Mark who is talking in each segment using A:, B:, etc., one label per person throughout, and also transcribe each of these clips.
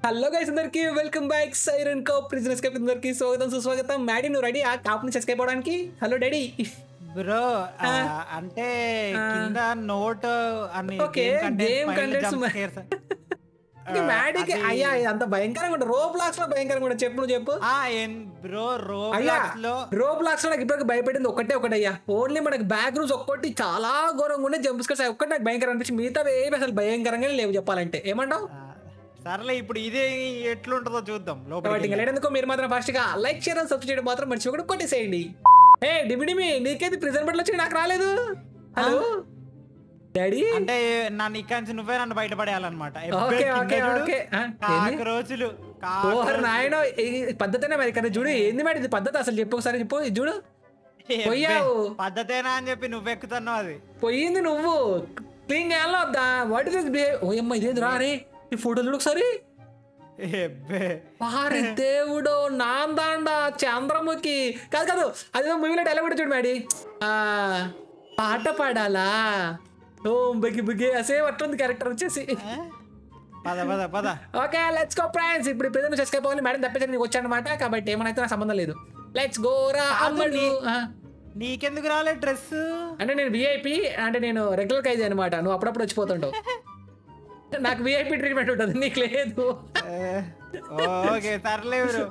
A: Hello guys అందరికి welcome back siren co prisoners cup అందరికి స్వాగతం సుస్వాగతం మ్యాడీ నువ్వు రెడీ ఆ టాప్ నుంచి ఎస్కేప్ అవడానికి హలో డాడీ
B: బ్రో అంటే కింద నోట్ అని
A: Okay, game contents మ్యాడీకి అయ్యా ఇది అంత భయంకరంగా ఉంటుంది రో బ్లాక్స్ లో భయంకరంగా ఉంటుంది చెప్పు నువ్వు చెప్పు
B: బ్రో
A: అయ్యా
B: రోబ్లాక్స్ లో
A: రో బ్లాక్స్ లో నాకు ఇప్పటికి భయపడింది ఒకటే ఒకటి అయ్యా ఓన్లీ మనకి బ్యాక్ రూమ్స్ ఒక్కటి చాలా ఘోరంగా ఉండే జంప్ స్కర్స్ ఒక్కటి నాకు భయంకరం అనిపించి మిగతా ఏమి అసలు భయంకరంగానే లేవు చెప్పాలంటే ఏమంటావు
B: ఆ, సర్లే ఇప్పుడు ఇదే ఎట్లుంటుందో చూద్దాం
A: కాబట్టి
B: లోపలికి
A: ఇంకా లేనందుకు మీరు మాత్రం ఫస్ట్ గా లైక్ షేర్ అండ్ సబ్స్క్రైబ్ చేయడం మాత్రం మర్చిపోకుండా కొట్టేసేయండి ఏ డిమిడిమి నీకేది ప్రిజన్ బట్టలు వచ్చి నాకు రాలేదు హలో డాడీ
B: అంటే నన్ను ఇక్కడి నుంచి నువ్వే నన్ను బయటపడేయాలన్నమాట
A: ఓకే ఓకే ఓకే
B: కాకరోచులు
A: ఓహర్ నాయన పద్ధతేనే మరి కానీ చూడు ఏంది మరి ఇది పద్ధతి అసలు చెప్పు ఒకసారి చెప్పు ఇది చూడు పోయావు.
B: పద్ధతేనా అని చెప్పి నువ్వు ఎక్కుతున్నావు అది
A: పోయింది నువ్వు క్లీన్ చేయాలో వద్దా వాట్ ఇస్ బిహేవ్ ఓ అమ్మ ఇదేంది రా రే ఈ ఫోటో చూడు ఒకసారి
B: ఎబ్బే.
A: వారి దేవుడు నాందాండ చంద్రముఖి కాదు కాదు అదేదో మూవీలో డైలాగ్ కూడా చూడు మేడి ఆ, పాట పాడాలా ఓ బుగి బుగి అసే అట్లుంది క్యారెక్టర్ వచ్చేసి
B: ఆ? పద పద పద
A: ఓకే లెట్స్ గో ఫ్రెండ్స్ ఇప్పుడు ప్రజెంట్ ఎస్కేప్ అవ్వాలి మేడం తప్పేసరి నీకు వచ్చానమాట కాబట్టి ఏమైనా నాకు సంబంధం లేదు లెట్స్ గో రా అమ్మడు ఆ,
B: నీకెందుకు రాలే డ్రెస్
A: అంటే నేను విఐపి అంటే నేను రెగ్యులర్ ఖైదీ అనమాట నువ్వు అప్పుడప్పుడు వచ్చిపోతుంటావు నాకు విఐపి ట్రీట్మెంట్ ఉంటుంది నీకు లేదు
B: ఓకే సర్లే బ్రో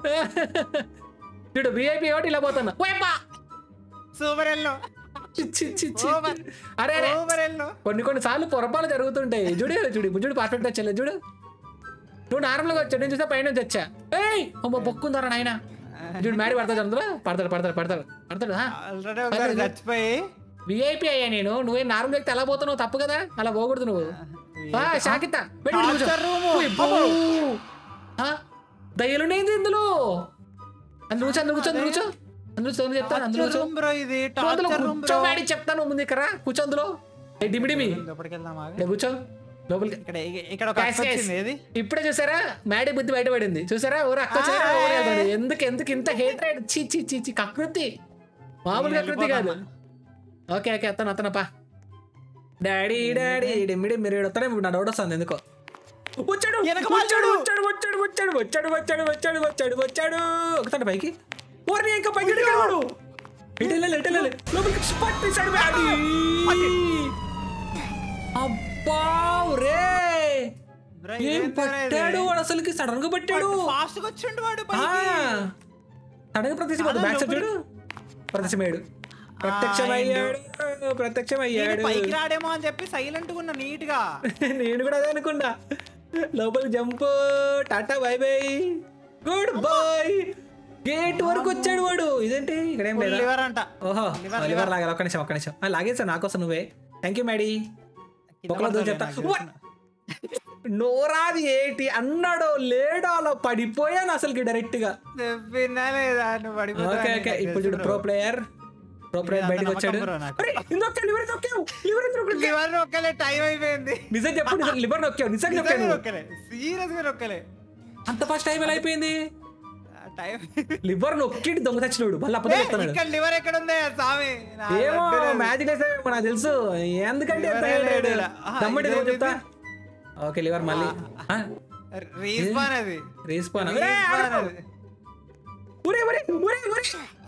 A: చూడు విఐపి ఒకటి ఇలా పోతున్నా ఓయబ్బా!
B: సూపర్ ఎల్లో
A: చి, చి, చి, చి.
B: ఓవర్.
A: అరే అరే
B: సూపర్ ఎల్లో
A: కొన్ని కొన్ని సార్లు పొరపాటు జరుగుతుంటాయి చూడు చూడు ఇప్పుడు చూడు పర్ఫెక్ట్ వచ్చలేదు చూడు నువ్వు నార్మల్గా వచ్చాడు నేను చూసా పైన నుంచి వచ్చా ఏయ్ అమ్మ బొక్కుందారా నాయన చూడు మ్యాడీ పడతాడు అందులో పడతాడు పడతాడు పడతాడు పడతాడు
B: ఆల్రెడీ ఒకసారి చచ్చిపోయి
A: విఐపి అయ్యా నేను నువ్వే నార్మల్ వ్యక్తి ఎలా పోతున్నావు తప్పు కదా అలా పోకూడదు నువ్వు ఆ, శాకిత వెళ్ళి ఇటు కూర్చో.
B: Torture room.
A: ఓయ్, బో. ఆ, దయ్యాలున్నాయింది ఇందులో అందులో కూర్చో అందులో కూర్చో అందులో కూర్చో అందులో కూర్చో, అందులో చెప్తాను అందులో కూర్చో
B: రూమ్ బ్రో ఇది
A: నువ్వు అందులో
B: టార్చర్ రూమ్
A: కూర్చో
B: బ్రో
A: మ్యాడీ చెప్తాను ముందు ఇక్కడ కూర్చో అందులో ఏ, డిమిడిమి
B: లోపలికి వెళ్దాం ఆగు.
A: ఇక్కడ కూర్చో లోపలికి
B: ఇక్కడ ఇక్కడ ఒక
A: Guys,
B: అక్క
A: guys,
B: వచ్చింది ఏది
A: ఇప్పుడే చూసారా మ్యాడీ బుద్ధి బయటపడింది చూసారా ఊరు అక్క వచ్చారా?
B: ఆ,
A: ఊరు
B: ఏ,
A: వెళ్తాడు. ఎందుకు ఎందుకు ఇంత హేట్ రైడ్ చీ చీ చీ చీ కకృతి మామూలు
B: నేను
A: కకృతి కాదు ఓకే ఓకే అతను అతనప్పా డాడీ డాడీ డిమ్మిడి మీరు వస్తాడే నా డౌట్ వస్తుంది ఎందుకో వచ్చాడు
B: వెనక
A: వచ్చాడు
B: వచ్చాడు.
A: వచ్చాడు వచ్చాడు వచ్చాడు వచ్చాడు వచ్చాడు వచ్చాడు వచ్చాడు వచ్చాడు ఒకతాడు పైకి ఓర్ని ఇంకా పైకి ఎక్కడు ఇటు వెళ్ళాలి ఇటు వెళ్ళాలి లోపలికి పట్టేశాడు డాడీ అబ్బా రే
B: బ్రో
A: ఏం పట్టాడు వాడు అసలుకి సడన్ గా పట్టాడు
B: ఫాస్ట్ గా వచ్చిండు వాడు
A: ఆ,
B: పైకి
A: సడన్ గా ప్రత్యక్షం
B: కాదు,
A: బ్యాక్ సైడ్
B: లోపలికి-
A: చూడు ప్రత్యక్షమయ్యాడు ప్రత్యక్షమయ్యాడు ప్రత్యక్షమయ్యాడు
B: పైకి రాడేమో అని చెప్పి సైలెంట్ గా ఉన్నా నీట్ గా
A: నేను కూడా అదే అనుకున్నా లోపలికి jump tata bye bye good boy gate వరకు వచ్చాడు వాడు ఇదేంటి ఇక్కడ ఏం లేదా
B: లివర్ అంట
A: ఓహో
B: Liver,
A: లివర్ లాగా ఒక్క నిమిషం ఒక్క నిమిషం ఆ, లాగేసా నాకోసం నువ్వే థ్యాంక్ యూ మ్యాడీ
B: కింద
A: ఒకళ్ళ
B: పడతావులే
A: చెప్తా
B: నాకు
A: What? నోరాది ఏంటి అన్నాడో లేడో అలా పడిపోయాను అసలుకి డైరెక్ట్ గా
B: చెప్పినా లేదా నువ్వు పడిపోతావు
A: ఓకే
B: అని
A: ఓకే
B: నాకు
A: ఇప్పుడు చూడు
B: తెలుసు
A: pro
B: bro.
A: Player pro player
B: అంత
A: బయటకు
B: నమ్మకం
A: వచ్చాడు
B: bro నాకు.
A: అరే, ఇంకొక లివర్ నొక్కావు లివర్ ఎందుకు నొక్కావు?
B: లివర్ నొక్కలే టైం అయిపోయింది
A: నిజం చెప్పు నిజం లివర్ నొక్కావు నిజంగా
B: నిజంగా
A: నొక్కాను
B: నొక్కలే సీరియస్ గా నొక్కలే
A: అంత ఫస్ట్ టైం ఎలా అయిపోయింది
B: టైం
A: లివర్ నొక్కిటి దొంగ తెచ్చినోడు మళ్ళీ అప్పుడు చెప్తున్నాడు
B: ఇక్కడ లివర్ ఎక్కడ ఉంది స్వామి నా
A: ఏమో
B: లడ్డు లేదు.
A: మ్యాజిక్ వేసావేమో నాకు తెలుసు ఎందుకంటే ఎంత
B: లివరే
A: హైలైట్
B: లేదు. ఆహా,
A: దమ్మటి
B: ఇదేంటి
A: చెప్తా ఓకే లివర్ మళ్ళీ
B: రీస్పాన్ అది
A: రీస్పాన్
B: రీస్పాన్ అది
A: ఉరే ఉరే ఉరే ఉరే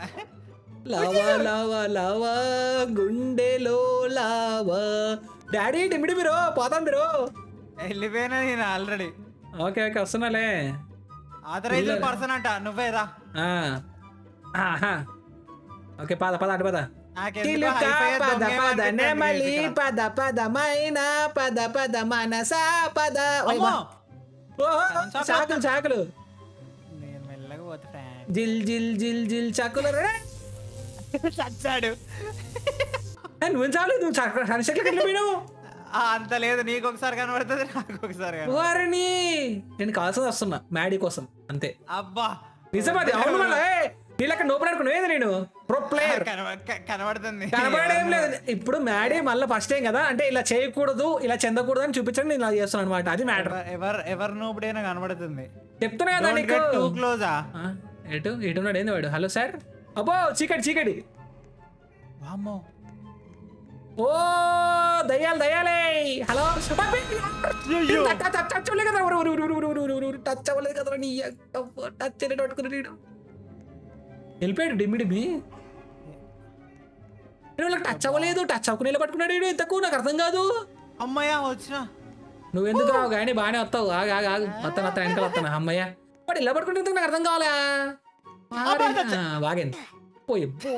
A: లావా లావా లావా గుండెలో లావా డాడీ డిమిడి మీరు పోతాం మీరు
B: వెళ్ళిపోయినా నేను ఆల్రెడీ
A: ఓకే ఓకే వస్తున్నాలే
B: ఆథరైజ్ పర్సన్ అంట నువ్వే రా
A: ఆ. ఆహా. ఓకే పద పద అటు పద
B: నాకెందుకో
A: చిలుక
B: హైఫై
A: పద
B: దొంగ
A: పద
B: ఏమనిపించింది
A: నెమలి
B: ఇక్కడ.
A: పద పద మైన పద పద మనస పద ఓయ్
B: అమ్మో!
A: మా. ఓహో,
B: చాకులు,
A: చాకులు చాకులు
B: నేను మెల్లగా పోతా ఫ్యాన్
A: జిల్ జిల్ జిల్ జిల్ చాకులు రే.
B: చచ్చాడు
A: ఏ, నువ్వేం చాలు నువ్వు సన్సెట్లు వెళ్ళిపోయినావు
B: ఆ, అంత లేదు నీకు ఒకసారి కనబడుతుంది నాకు ఒకసారి కనబడుతుంది.
A: వారిని నేను కావాల్సింది వస్తున్నా మ్యాడీ కోసం అంతే
B: అబ్బా
A: నిజం అది అవును మళ్ళీ నీళ్ళక్కడ నోపడి అనుకున్నావు ఏది నేను ప్రో ప్లేయర్
B: కనబ- క- కనబడుతుంది
A: కనబడేం లేదు ఇప్పుడు మ్యాడీ మళ్ళీ ఫస్ట్ టైం కదా అంటే ఇలా చేయకూడదు ఇలా చెందకూడదు అని చూపించండి నేను ఇలా చేస్తున్నాను అనమాట అది మ్యాటర్
B: ఎవరు- ఎవరు ఎవరు నోపుడైనా కనబడుతుంది
A: చెప్తున్నా కదా నీకు
B: టూ క్లోజా
A: ఆ, ఎటు ఎటు ఉన్నాడు ఏంది వాడు హలో సార్ అబ్బో చీకటి చీకటి
B: వామ్మో
A: ఓ దయ్యాలు దయ్యాలే హలో
B: అయ్యో.
A: టచ్ అవ్వలేదు కదా ఊరు, ఊరు, ఊరు, ఊరు, ఊరు, ఊరు, ఊరు, టచ్ అవ్వలేదు కదా నీ అబ్బో, టచ్ చేయలేదు పట్టుకుని నీడు వెళ్ళిపోయాడు డిమ్మి డిమ్మి నేను వాళ్ళకి టచ్ అవ్వలేదు టచ్ అవ్వకుండా పట్టుకున్నాడు వీడు ఇంతకు నాకు అర్థం కాదు
B: అమ్మయ్య వచ్చిన
A: నువ్వెందుకు రావు కానీ బాగానే వస్తావు ఆగు ఆగు ఆగు వస్తాను వస్తాను వెనకాల వస్తాను అమ్మయ్య వాడు ఇలా పట్టుకుంటే ఇంతకు నాకు అర్థం కావాలా వాడి- ఆ, బాగైంది పోయి పో.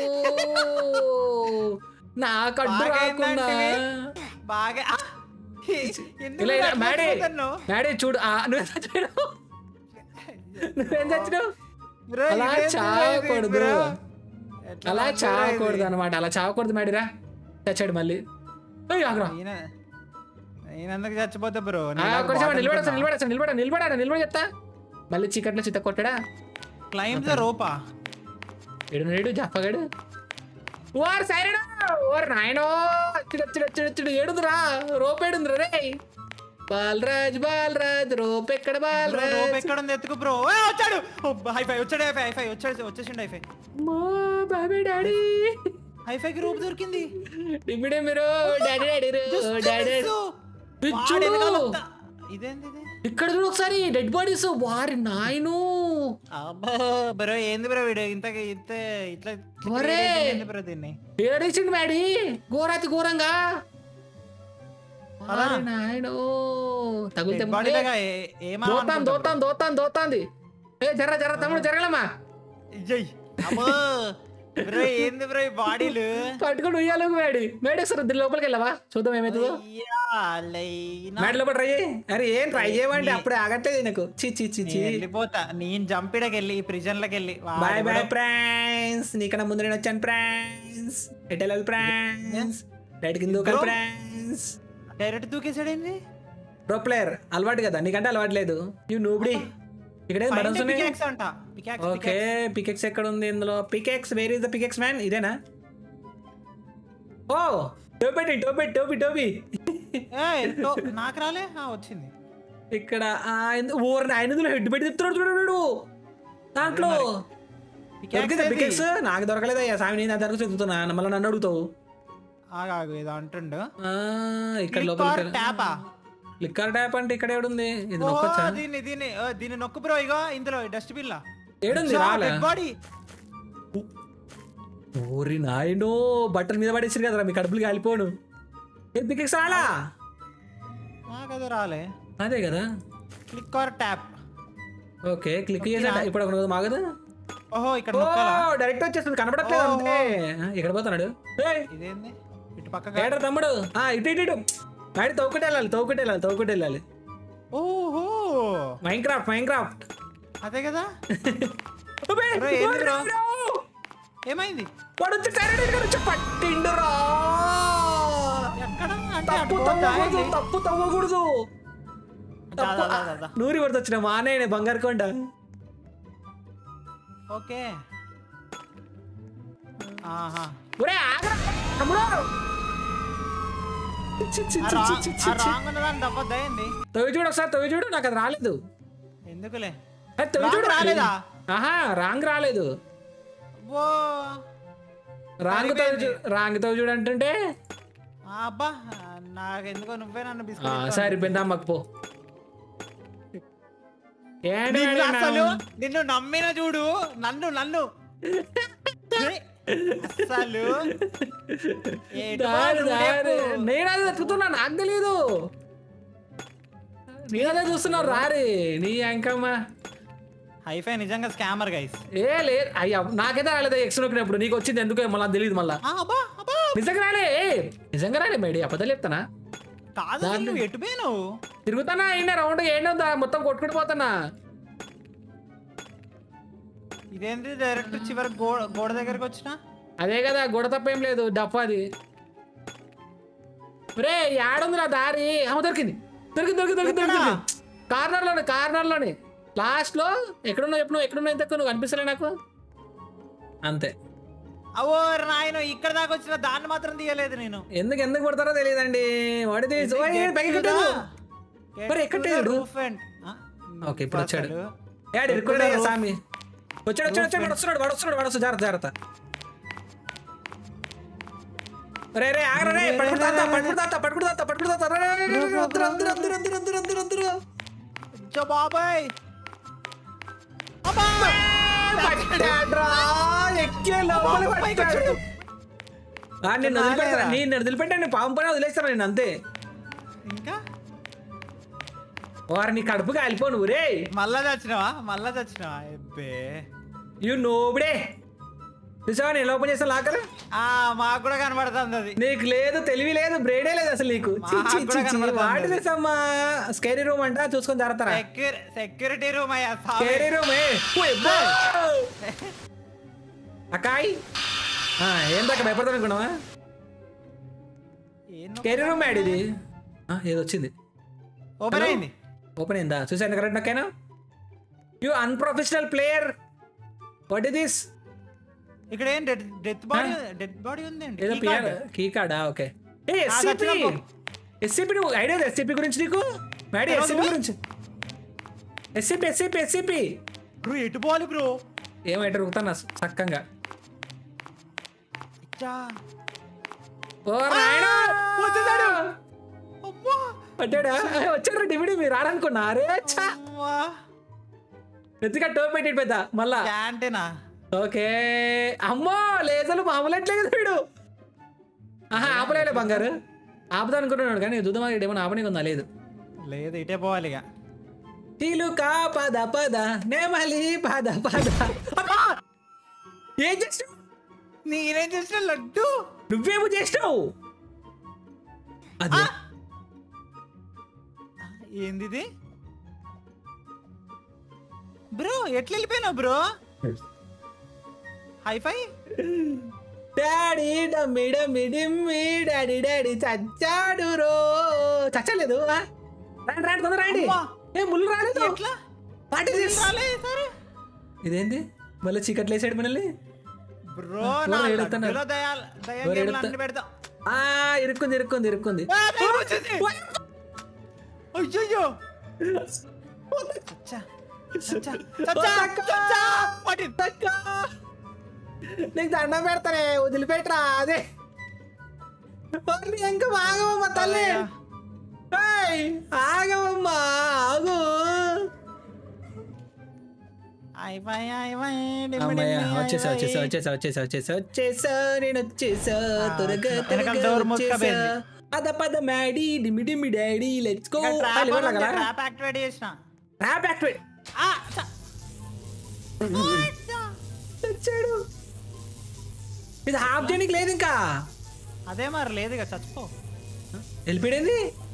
A: నాకు అడ్డు రాకుండా
B: బాగైందంటివి. బాగా ఆ! ఎందుకు
A: ఇలా ఇలా
B: అట్లా
A: మేడే
B: అయిపోతున్నావు?
A: మేడే చూడు ఆ, నువ్వేం చచ్చినావు నువ్వేం చచ్చినావు
B: బ్రో,
A: అలా
B: ఇదేంటి బ్రో ఇది,
A: చావకూడదు
B: బ్రో? ఎట్లా
A: అలా
B: ఉంది బ్రో
A: చావకూడదు
B: ఇది?
A: అనమాట అలా చావకూడదు మేడిరా చచ్చాడు మళ్ళీ ఏయ్, ఆగురా.
B: ఈయన ఈయన ఎందుకు చచ్చిపోతే బ్రో
A: ఆ, కొంచెం నిలబడచ్చు నిలబడచ్చు నిలబడ నిలబడా నిలబడి చెప్తా మళ్ళీ చీకట్లో చిత్త కొట్టాడా
B: క్లైమ్ ద రోపా
A: ఏడు నేడు జప్పగాడు ఓర్ సైరడు ఓర్ నాయనో వచ్చుడు వచ్చుడు వచ్చుడు వచ్చుడు ఏడుందిరా రోప్ ఏడుందిరా రే బాలరాజ్ బాలరాజ్ రోప్ ఎక్కడ
B: బ్రో రోప్
A: బాలరాజ్
B: ఎక్కడ ఉంది ఎత్తుకు బ్రో ఏ, వచ్చాడు హైఫై వచ్చాడు హైఫై హైఫై వచ్చాడు వచ్చేసిండు హైఫై
A: మా బాబీ డాడీ
B: హైఫైకి రూప్ దొరికింది
A: డిమిడే మీరు డాడీ డాడీ
B: Just
A: డాడీ
B: తెలుసు.
A: ఇది
B: వాడు
A: చూడు.
B: వెనకాలంతా. ఇదేంది ఇది
A: ఇక్కడ చూడు ఒకసారి డెడ్ బాడీస్ వారి నాయను
B: అబ్బో బ్రో ఏంది బ్రో వీడు ఇంత ఇంత ఇట్లా ఇట్లా
A: ఒరే.
B: create చేసింది బ్రో దీన్ని
A: ఏడేసిండు మ్యాడీ ఘోరాతి ఘోరంగా
B: అలా?
A: వారి నాయను తగులుతే
B: Dead body లాగా ఏ- ఏమన్నా
A: దోతాం
B: అనుకుంటా
A: దోతాం దోతాం దోతాంది ఏ జర్ర జర్ర తమ్ముడు జరగలమ్మా
B: బ్రో. జై అబ్బో బ్రో ఏంది బ్రో ఈ బాడీలు
A: పట్టుకొని ఉయ్యాలకు మేడి మేడి సార్ దీని లోపలికి వెళ్ళవా చూద్దాం ఏమవుతుందో మేడ లోపల ట్రై చేయి అరే ఏం ట్రై చేయమంటే అప్పుడే ఆగట్లేదు నాకు చి చి చి చి
B: వెళ్ళిపోతా నేను జంపిడకి వెళ్ళి ప్రిజన్ లకి వెళ్ళి వాడు
A: బాయ్ బాయ్
B: ఎవడో-
A: ఫ్రెండ్స్ నీకన్నా ముందు నేను వచ్చాను ఫ్రెండ్స్ ఎటు వెళ్ళాలి ఫ్రెండ్స్ డైరెక్ట్ కింద దూకాలి
B: Bro.
A: ఫ్రెండ్స్
B: డైరెక్ట్ దూకేసాడేంది
A: ప్రో ప్లేయర్ అలవాటు కదా నీకంటే అలవాటు లేదు యూ నూబడి ఇక్కడ ఏం బటన్స్ ఉన్నాయి
B: పికాక్స్ అంట పికాక్స్
A: ఓకే పికెక్స్ ఎక్కడ ఉంది ఇందులో pickaxe where is the pickaxe man ఇదేనా ఓ టోపెట్టి టోపెట్టి టోపి టోపి
B: నాకు రాలే ఆ, వచ్చింది
A: ఇక్కడ ఆ, ఎందు- ఊరిని ఆయన ఇందులో హెడ్ పెట్టి తిప్పుతున్నాడు చూడు దాంట్లో
B: Pickaxe
A: దొరికిందా
B: ఏది?
A: పికెక్స్ నాకు దొరకలేదయ్యా స్వామి నేను దానికి చెప్తున్నా మళ్ళీ నన్ను అడుగుతావు
B: ఆగు, ఆగు ఏదో అంటుండు
A: ఆ, ఇక్కడ లోపల
B: ట్యాపా
A: లిక్కర్ ట్యాప్ అంటే ఇక్కడ ఏడుంది ఇది నొక్కొచ్చా
B: దీన్ని దీన్ని ఓ, దీన్ని నొక్కు బ్రో ఇగో ఇందులో డస్ట్బిన్ లా
A: ఏడుంది రాలే
B: బాడీ
A: ఓరి నాయనో బట్టల మీద పడేసారు కదరా మీ కడుపులు కాలిపోను ఏ పికెక్స్ రాలా
B: నాకు అది రాలే
A: అదే కదా
B: click or tap
A: okay click చేసా ఇప్పుడు ఒక మాగదు
B: ఓహో ఇక్కడ
A: ఓ
B: నొక్కాలా
A: డైరెక్ట్ వచ్చేస్తుంది కనపడట్లేదు అంతే ఆ, ఇక్కడ పోతున్నాడు ఏయ్,
B: ఇదేంది ఇటు పక్కగా
A: ఏడ్రా తమ్ముడు ఆ ఇటు ఇటు ఇటు వాడి తవ్వుకుంటే వెళ్ళాలి తవ్వుకుంటే వెళ్ళాలి తవ్వుకుంటే వెళ్ళాలి
B: ఓహో
A: మైన్ క్రాఫ్ట్ మైన్ క్రాఫ్ట్
B: అదే కదా
A: అబ్బే,
B: బ్రో, ఏంది
A: ఓరి
B: బ్రో?
A: నాయనో!
B: ఏమైంది
A: వాడు వచ్చి కరెంట్ ఇక్కడ వచ్చి పట్టిండురా
B: ఎక్కడ అంటే
A: తప్పు
B: అటు పోతా
A: తవ్వకూడదు
B: ఏంది?
A: తప్పు తవ్వకూడదు
B: దా,
A: తప్పు
B: దా, దా, దా.
A: నూరి పడితే వచ్చిన మా అన్నయ్య బంగారు కొండ
B: ఓకే ఆహా
A: ఒరే ఆగరా తమ్ముడు చి, చి,
B: ఆ
A: చి,
B: రాంగ్
A: చి, చి,
B: ఆ
A: చి.
B: రాంగ్ ఉన్నదాన్ని దవ్వద్దా ఏంది
A: తవ్వి చూడు ఒకసారి తవ్వి చూడు నాకు అది రాలేదు
B: ఎందుకులే
A: అది తవ్వి
B: రాంగ్
A: చూడు
B: రాలేదా?
A: ఆహా రాంగ్ రాలేదు
B: ఓ
A: రాంగ్ తవ్వి చూ రాంగ్ తవ్వి చూడు అంటుంటే
B: ఆ, అబ్బా నాకు ఎందుకో నువ్వే నన్ను
A: ఆ,
B: బిస్కెట్
A: సరిపోయింది అమ్మకు పో ఏంటి
B: నిన్ను
A: మేడం
B: అసలు
A: నా-
B: నిన్ను నమ్మిన చూడు నన్ను నన్ను ఛీ, అసలు ఎటు
A: దారి,
B: పోవాలి
A: దారి.
B: నువ్వు?
A: నేను అదే వెతుకుతున్నా నాకు తెలియదు నేను అదే చూస్తున్నా రారి నీ అంకమ్మ
B: హైఫై నిజంగా స్కామర్ గైస్
A: ఏ లే అయ్యా నాకైతే రాలేదు ఎక్స్ నొక్కినప్పుడు నీకు వచ్చింది ఎందుకో మళ్ళీ తెలియదు మళ్ళా
B: అబ్బా అబ్బా
A: నిజంగా రాలే ఏ, నిజంగా రాలే మేడి అబద్ధాలు చెప్తానా
B: కాదు అసలు నువ్వు ఎటు పోయినావు
A: తిరుగుతానా అయినా రౌండ్ ఏంటో మొత్తం కొట్టుకుంటూ పోతానా
B: ఇదేంటి డైరెక్ట్ చివరి గోడ గోడ దగ్గరకు వచ్చిన
A: అదే కదా గొడ తప్ప ఏం లేదు డప్పాది రే యాడుంది నా దారి అమ్మ దొరికింది దొరికింది దొరికింది దొరికింది దొరికింది కార్నర్లోనే కార్నర్లోనే లాస్ట్లో ఎక్కడున్నా చెప్పు నువ్వు ఎక్కడున్నా ఇంతకు నువ్వు కనిపిస్తలే నాకు అంతే
B: అవో నాయన ఇక్కడ దాకా వచ్చిన దాన్ని మాత్రం తీయలేదు నేను
A: ఎందుకు ఎందుకు పడతారో తెలియదండి వాడిది పైకి కట్టాను మరి ఎక్కట్లేదు ఓకే, ఇప్పుడు వచ్చాడు. యాడ్ ఇరుక్కున్నాడు సామి వచ్చాడు వచ్చాడు వచ్చాడు వాడు వస్తున్నాడు వాడు వస్తున్నాడు వాడు వస్తున్నాడు జాగ్రత్త జాగ్రత్త రే రే ఆగరా రే పట్టుకుంటా పట్టుకుంటా పట్టుకుంటా పట్టుకుంటా రే, రే, రే, రే, రే, వద్దురా, వద్దురా, వద్దురా, వద్దురా, వద్దురా, వద్దురా, వద్దురా.
B: జో బాబాయ్
A: పట్టాడ్రా, ఎక్కే లోపల
B: అబ్బా, పైకి
A: పట్టాడు.
B: వచ్చాడు.
A: ఆ, నిన్ను వదిలిపెడతాను
B: నాలేరా?
A: నేను వదిలిపెట్టాను నేను పాము పైన వదిలేస్తాను నేను అంతే
B: ఇంకా
A: వారు నీ కడుపు కాలిపో నువ్వు రే
B: మళ్ళా చచ్చినావా మళ్ళా చచ్చినావా ఎబ్బే
A: యు నోబడే చూసావా నేను ఓపెన్ చేస్తాను లాకర్
B: ఆ మాకు కూడా కనబడుతుంది అది
A: నీకు లేదు తెలివి లేదు బ్రేడే లేదు అసలు నీకు చి,
B: మాకు
A: చి,
B: కూడా
A: చి, చి.
B: కనబడుతుంది.
A: వాటి తెసమ్మా స్కేరీ రూమ్ అంట చూసుకొని జరుగుతారా
B: సెక్యూరి సెక్యూరిటీ రూమ్ అయ్యా సారీ.
A: స్కేరీ రూమ్ ఏ ఓ, ఎబ్బో. అక్కాయ్ ఆ, ఏం దాకా భయపడతాను అనుకున్నావా
B: ఏం
A: స్కేరీ రూమ్ యాడ్ ఇది ఆ, ఏదో వచ్చింది
B: ఓపెన్ అయింది
A: ఓపెన్ అయిందా చూసాను కరెక్ట్ నాకేనా you unprofessional player what is this
B: ఇక్కడ ఏం death death body death body ఉంది అండి
A: ఏదో పిఆర్ కీ కార్డా ఓకే ఏ ఎస్సీపీ
B: చచ్చినప్పు.
A: ఎస్సీపీ నువ్వు ఐడియా ఎస్సీపీ గురించి నీకు మేడం
B: తెలియదు
A: ఎస్సీపీ
B: బా.
A: గురించి ఎస్సీపీ ఎస్సీపీ ఎస్సీపీ
B: బ్రో ఎటు పోవాలి బ్రో
A: ఏమైతే రుకుతాను చక్కగా
B: ఇచ్చా
A: ఓ రాయడా
B: వచ్చేసాడు. అమ్మా
A: పడ్డాడా వచ్చాడు డివిడి మీరు రాడనుకున్నా అరే ఛా.
B: అమ్మా
A: ఎత్తుగా టోప్ పెట్టి పెద్ద మళ్ళా
B: క్యాంటీనా
A: ఓకే అమ్మో లేజలు మామూలట్లేదు వీడు ఆహా ఆపలేలే బంగారు ఆపుదా అనుకుంటున్నాడు కానీ చూద్దాం ఏమన్నా ఆపనీకి ఉందా లేదు
B: లేదు ఇటే పోవాలి ఇక
A: చిలుక పద పద నెమలి పద పద అబ్బా! ఏం చేస్తావు
B: నేనేం చేసిన లడ్డు
A: నువ్వేమో చేస్తావు అది
B: ఏంది ఇది బ్రో ఎట్లా వెళ్ళిపోయినావు bro hi fi
A: daddy dummy dummy డిమ్మి డాడీ డాడీ చచ్చాడు రో చచ్చలేదు ఆ? రండి రండి తొందర రండి
B: అమ్మా!
A: ఏ ముళ్ళు రాలేదు
B: ఎట్లా
A: What is this?
B: రాలే సరే
A: ఇదేంటి మళ్ళీ చీకట్లు వేసాడు మనల్ని
B: బ్రో
A: ఆ,
B: నా
A: ఎవరు ఏడుస్తున్నారు?
B: లడ్డులో దయాలు దయ్యం
A: ఎవరు
B: గేమ్లు
A: ఏడుస్తా-
B: అన్ని పెడతా
A: ఆ ఇరుక్కుంది ఇరుక్కుంది ఇరుక్కుంది
B: ఆ, దయ్యం వచ్చింది. అయ్యయ్యో చచ్చా చచ్చా చచ్చా చచ్చా వాటి
A: అక్క! నీకు దండం పెడతానే వదిలిపెట్టరా అదే ఓర్ని ఇంకా ఆగవమ్మ తల్లి ఏయ్, ఆగవమ్మా ఆగు
B: అయిపోయి అయిపోయి డిమ్మి
A: అమ్మయ్య
B: డిమ్మి
A: వచ్చేసా వచ్చేసా
B: అయిపోయి.
A: వచ్చేసా వచ్చేసా వచ్చేసా వచ్చేసా నేను వచ్చేసా
B: ఆ,
A: త్వరగా
B: వెనకాల
A: త్వరగా
B: door
A: వచ్చేసా
B: మూసుకపోయింది.
A: పద పద మ్యాడీ డిమి డిమి డాడీ లెట్స్ గో
B: ఇక్కడ ట్రాప్ ఉంది, ట్రాప్ యాక్టివేట్ చేసిన
A: ర్యాప్ యాక్టివేట్
B: ఆ, చ-
A: వచ్చాడు ఇది హాఫ్ చేయడానికి లేదు ఇంకా
B: అదే మరి లేదు ఇక చచ్చిపో
A: వెళ్ళిపోయింది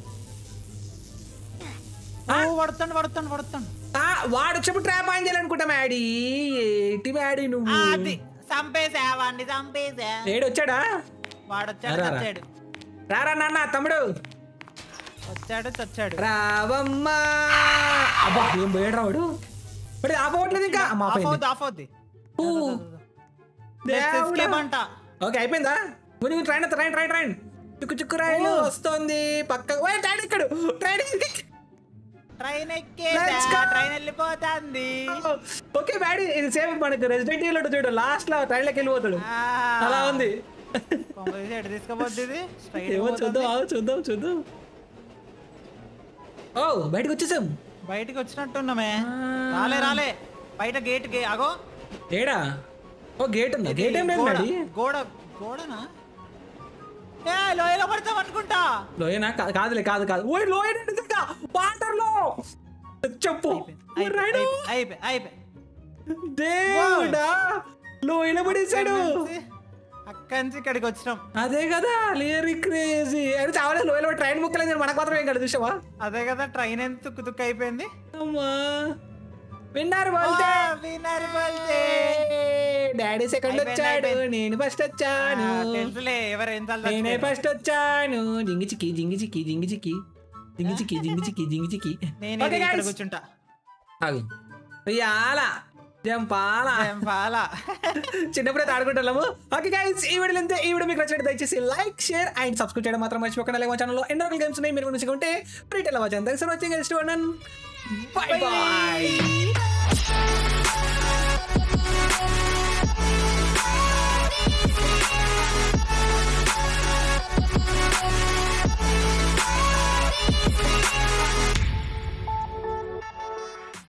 B: ఓ, పడుతాడు పడుతాడు పడుతాడు
A: ఆ, వాడు వచ్చినప్పుడు ట్రాప్ ఆన్ చేయాలనుకుంటా మ్యాడీ ఏంటి మ్యాడీ నువ్వు
B: అది చంపేసా వాడిని చంపేసా
A: ఏడు వచ్చాడా
B: వాడు వచ్చాడు
A: రా, రా.
B: చచ్చాడు
A: రారా నాన్న తమ్ముడు
B: వచ్చాడు చచ్చాడు
A: రావమ్మా అబ్బా ఏం పోయాడు రావుడు మరి ఆపవట్లేదు ఇంకా అమ్మ
B: ఆఫ్
A: ఆపోయింది
B: అవుద్ది ఆఫ్ అవుద్ది
A: ఊ. దేవుడా.
B: ఎస్కేప్ అంట
A: ఓకే అయిపోయిందా కొన్ని ట్రైన్ ట్రైన్ ట్రైన్ ట్రైన్ చుక్కు చుక్కు రైలు
B: ఓ.
A: వస్తుంది పక్క ఓయ్, ట్రైన్ ఎక్కడు ట్రైన్ ఎక్కి-
B: ట్రైన్
A: Let's
B: ఎక్కేసా
A: go.
B: ట్రైన్ వెళ్ళిపోతుంది
A: ఓకే బ్యాడీ ఇది సేమ్ మనకు రెసిడెంట్ ఈవెల్ చూడు లాస్ట్ లో ట్రైన్ లోకి వెళ్ళిపోతాడు
B: ఆ.
A: అలా ఉంది
B: కొంపదీసి ఎటు తీసుకుపోద్ది ఇది స్ట్రైట్
A: ఏమో చూద్దాం ఆగు, చూద్దాం చూద్దాం ఓ బయటకు వచ్చేసాం
B: బయటికి వచ్చినట్టున్నామే
A: ఆ.
B: రాలే రాలే బయట గేట్ గే అగో
A: ఏడా ఓ గేట్ ఉందా
B: ఇది
A: గేట్ ఏం లేదు
B: గోడ
A: మరి
B: గోడ గోడనా ఏ లోయలో పడతాం అనుకుంటా
A: లోయనా కా- కాదులే కాదు కాదు ఓయ్ లోయ వాటర్ లో చెప్పు ఓ రైడు.
B: అయిపోయి అయిపోయి
A: దేవుడా లోయలో పడేసాడు
B: అక్కడి నుంచి ఇక్కడికి వచ్చినాం
A: అదే కదా లియరీ క్రేజీ అని చాలా లోయలో ట్రైన్ ముక్కలేదు మనకు మాత్రం ఏం కదా చూసావా
B: అదే కదా ట్రైన్ ఎంత తుక్కు తుక్కు అయిపోయింది
A: అమ్మా విన్నారు బోల్తే
B: ఆ, విన్నర్ బోల్తే.
A: డాడీ సెకండ్
B: అయిపోయింది,
A: వచ్చాడు
B: అయిపోయింది.
A: నేను ఫస్ట్
B: ఆ,
A: వచ్చాను
B: తెలుసులే ఎవరు ఎంత
A: నేనే ఫస్ట్ వచ్చాను జింగి చిక్కి జింగి చిక్కి జింగి చిక్కి జింగి చిక్కి జింగి చిక్కి జింగి చిక్కి
B: నేను
A: Okay,
B: ఇక్కడ
A: guys.
B: కూర్చుంటా
A: ఆగు ఇయాల జంపాల
B: ఏం పాలా
A: చిన్నప్పుడే ఆడుకుంటాము ఓకే గైస్ ఈ వీడియో అంతే ఈ వీడియో మీకు నచ్చినట్టు దయచేసి లైక్ షేర్ అండ్ సబ్స్క్రైబ్ చేయడం మాత్రం మర్చిపోకుండా అలాగే మా ఛానల్లో ఎన్నో రకాల గేమ్స్ ఉన్నాయి మీరు మంచిగా ఉంటే ప్రీటెల్ వాచ్ అంతా సార్ వచ్చింగ్ బై బాయ్